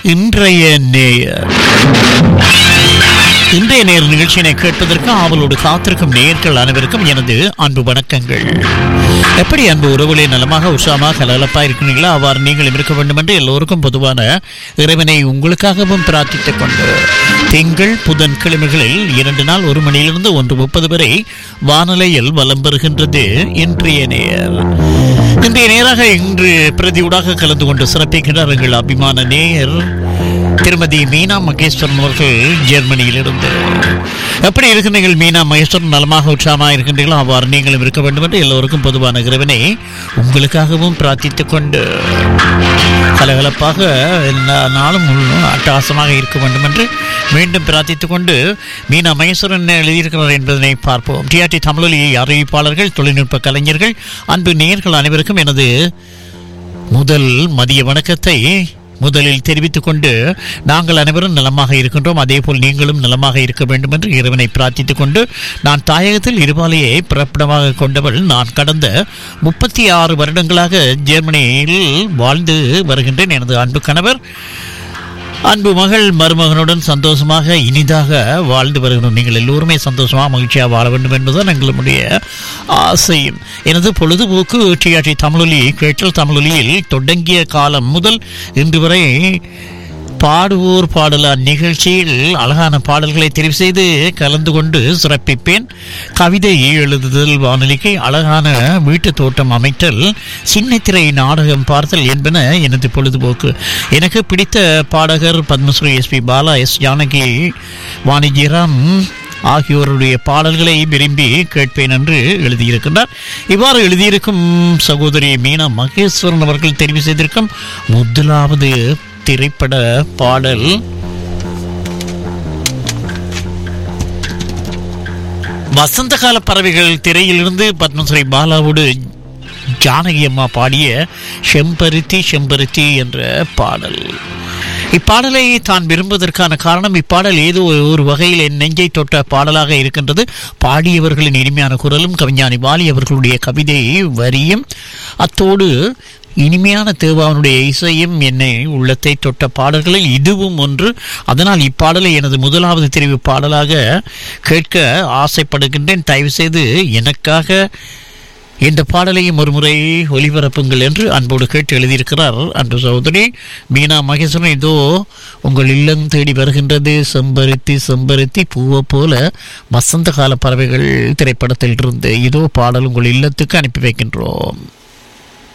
இன்றைய நேயர் இன்றைய நேர் நிகழ்ச்சியினை கேட்பதற்கு ஆவலோடு காத்திருக்கும் நேயர்கள் அனைவருக்கும் எனது அன்பு வணக்கங்கள் எப்படி அன்பு உறவுகளே நலமாக உற்சாகமாக கலகலப்பாக இருக்கிறீங்களா அவ்வாறு நீங்களும் இருக்க வேண்டும் என்று எல்லோருக்கும் பொதுவான இறைவனை உங்களுக்காகவும் பிரார்த்தித்துக் கொண்டு திங்கள் புதன் கிழமைகளில் இரண்டு நாள் ஒரு மணியிலிருந்து ஒன்று முப்பது வரை வானிலையில் வலம் பெறுகின்றது இன்றைய நேர் இன்றைய நேராக இன்று பிரதியூடாக கலந்து கொண்டு சிறப்பிக்கிறார் எங்கள் அபிமான நேயர் திருமதி மீனா மகேஸ்வரன் அவர்கள் ஜெர்மனியில் இருந்து எப்படி இருக்கின்றீர்கள் மீனா மகேஸ்வரன் நலமாக உற்சாகமாக இருக்கின்றீர்களோ அவ்வாறு நீங்களும் இருக்க வேண்டும் என்று எல்லோருக்கும் பொதுவான இறைவனை உங்களுக்காகவும் பிரார்த்தித்துக் கொண்டு கலகலப்பாக எல்லா நாளும் முழுவதும் அட்டகாசமாக இருக்க வேண்டும் என்று மீண்டும் பிரார்த்தித்துக் கொண்டு மீனா மகேஸ்வரன் எழுதியிருக்கிறார் என்பதனை பார்ப்போம் டிஆர்டி தமிழொலி அறிவிப்பாளர்கள் தொழில்நுட்ப கலைஞர்கள் அன்பு நேயர்கள் அனைவருக்கும் எனது முதல் மதிய வணக்கத்தை முதலில் தெரிவித்துக் கொண்டு நாங்கள் அனைவரும் நலமாக இருக்கின்றோம் அதேபோல் நீங்களும் நலமாக இருக்க வேண்டும் என்று இறைவனை பிரார்த்தித்துக் கொண்டு நான் தாயகத்தில் இருபாலையை பிறப்பிடமாக கொண்டவள் நான் கடந்த முப்பத்தி ஆறு வருடங்களாக ஜெர்மனியில் வாழ்ந்து வருகின்றேன் எனது அன்பு கணவர் அன்பு மகள் மருமகனுடன் சந்தோஷமாக இனிதாக வாழ்ந்து வருகிறோம் நீங்கள் எல்லோருமே சந்தோஷமாக மகிழ்ச்சியாக வாழ வேண்டும் என்பதுதான் எங்களுடைய ஆசையும் எனது பொழுதுபோக்கு டிஆர்டி தமிழொலி கேட்டல் தமிழொலியில் தொடங்கிய காலம் முதல் இன்று வரை பாடுவோர் பாடலார் நிகழ்ச்சியில் அழகான பாடல்களை தெரிவு செய்து கலந்து கொண்டு சிறப்பிப்பேன் கவிதை எழுதுதல் வானொலிக்கு அழகான வீட்டு தோட்டம் அமைத்தல் சின்னத்திரை நாடகம் பார்த்தல் என்பன எனது பொழுதுபோக்கு எனக்கு பிடித்த பாடகர் Padmashri S P Bala S Janaki Vani Jairam ஆகியோருடைய பாடல்களை விரும்பி கேட்பேன் என்று எழுதியிருக்கின்றார் இவ்வாறு எழுதியிருக்கும் சகோதரி மீனா மகேஸ்வரன் அவர்கள் தெரிவு செய்திருக்கும் முதலாவது திரைப்பட பாடல் வசந்த கால பறவைகள் திரையிலிருந்து பத்மஸ்ரீ பாலாவோடு ஜானகி அம்மா பாடிய செம்பருத்தி செம்பருத்தி என்ற பாடல் இப்பாடலை தான் விரும்புவதற்கான காரணம் இப்பாடல் ஏதோ ஒரு வகையில் என் நெஞ்சை தொட்ட பாடலாக இருக்கின்றது பாடியவர்களின் இனிமையான குரலும் கவிஞானி வாலி அவர்களுடைய கவிதை வரியும் அத்தோடு இனிமையான தேவாவனுடைய இசையும் என்னை உள்ளத்தை தொட்ட பாடல்களில் இதுவும் ஒன்று அதனால் இப்பாடலை எனது முதலாவது தெரிவு பாடலாக கேட்க ஆசைப்படுகின்றேன் தயவு செய்து எனக்காக இந்த பாடலையும் ஒருமுறை ஒலிபரப்புங்கள் என்று அன்போடு கேட்டு எழுதியிருக்கிறார் அன்பு சகோதரி மீனா மகேஸ்வரன் இதோ உங்கள் இல்லம் தேடி வருகின்றது செம்பருத்தி செம்பருத்தி பூவை போல வசந்த கால பறவைகள் திரைப்படத்தில் இருந்து இதோ பாடல் உங்கள் இல்லத்துக்கு அனுப்பி வைக்கின்றோம்